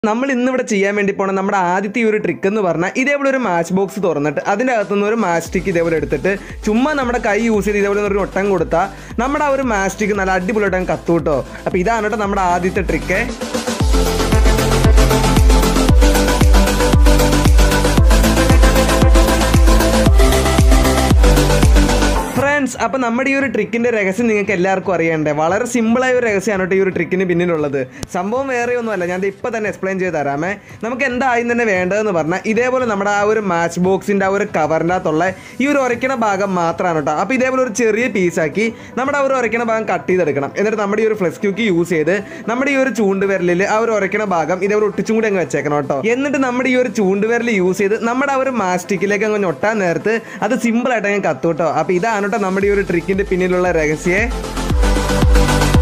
നമ്മൾ ഇന്നിവിടെ ചെയ്യാൻ വേണ്ടി പോണ നമ്മുടെ ആദ്യത്തെ ഈ ഒരു ട്രിക്ക് എന്ന് പറഞ്ഞാൽ ഇതേപോലെ ഒരു മാച്ച് ബോക്സ് തുറന്നിട്ട് അതിൻ്റെ അകത്തുനിന്ന് ഒരു മാച്ച് സ്റ്റിക്ക് ഇതേപോലെ എടുത്തിട്ട് ചുമ്മാ നമ്മുടെ കൈ യൂസ് ചെയ്ത് ഇതേപോലെ ഒരു ഒട്ടം കൊടുത്താൽ നമ്മുടെ ആ ഒരു മാച്ച് സ്റ്റിക്ക് നല്ല അടിപൊളിയായിട്ട് കത്തു കേട്ടോ അപ്പോൾ ഇതാണ് കേട്ടോ നമ്മുടെ ആദ്യത്തെ ട്രിക്ക് ഫ്രണ്ട്സ് അപ്പോൾ നമ്മുടെ ഈ ഒരു ട്രിക്കിൻ്റെ രഹസ്യം നിങ്ങൾക്ക് എല്ലാവർക്കും അറിയണ്ടേ വളരെ സിമ്പിളായ ഒരു രഹസ്യമാണ് കേട്ടോ ഈ ഒരു ട്രിക്കിന് പിന്നിലുള്ളത് സംഭവം വേറെ ഒന്നുമല്ല ഞാൻ ഇപ്പോൾ തന്നെ എക്സ്പ്ലെയിൻ ചെയ്ത് തരാമേ നമുക്ക് എന്തായും തന്നെ വേണ്ടതെന്ന് പറഞ്ഞാൽ ഇതേപോലെ നമ്മുടെ ആ ഒരു മാച്ച് ബോക്സിൻ്റെ ആ ഒരു കവറിൻ്റെ അകത്തുള്ള ഈ ഒരു ഉരയ്ക്കണ ഭാഗം മാത്രമാണ് കേട്ടോ അപ്പോൾ ഇതേപോലെ ഒരു ചെറിയ പീസാക്കി നമ്മുടെ ആ ഒരു ഉരയ്ക്കണ ഭാഗം കട്ട് ചെയ്തെടുക്കണം എന്നിട്ട് നമ്മുടെ ഈ ഒരു ഫ്ലെക്സ് ക്യൂക്ക് യൂസ് ചെയ്ത് നമ്മുടെ ഈ ഒരു ചൂണ്ടുവിരലിൽ ആ ഒരു ഉരയ്ക്കണ ഭാഗം ഇതേപോലെ ഒട്ടിച്ചും കൂടി അങ്ങ് വെച്ചേക്കണം കേട്ടോ എന്നിട്ട് നമ്മുടെ ഈ ഒരു ചൂണ്ടുവിരൽ യൂസ് ചെയ്ത് നമ്മുടെ ആ ഒരു മാസ്റ്റിക്കിലേക്ക് അങ്ങ് ഞൊട്ടാൻ നേരത്ത് അത് സിമ്പിളായിട്ട് അങ്ങ് കത്തു കേട്ടോ അപ്പോൾ ഇതാണ് കേട്ടോ നമ്മുടെ ഈ ഒരു ട്രിക്കിൻ്റെ പിന്നിലുള്ള രഹസ്യേ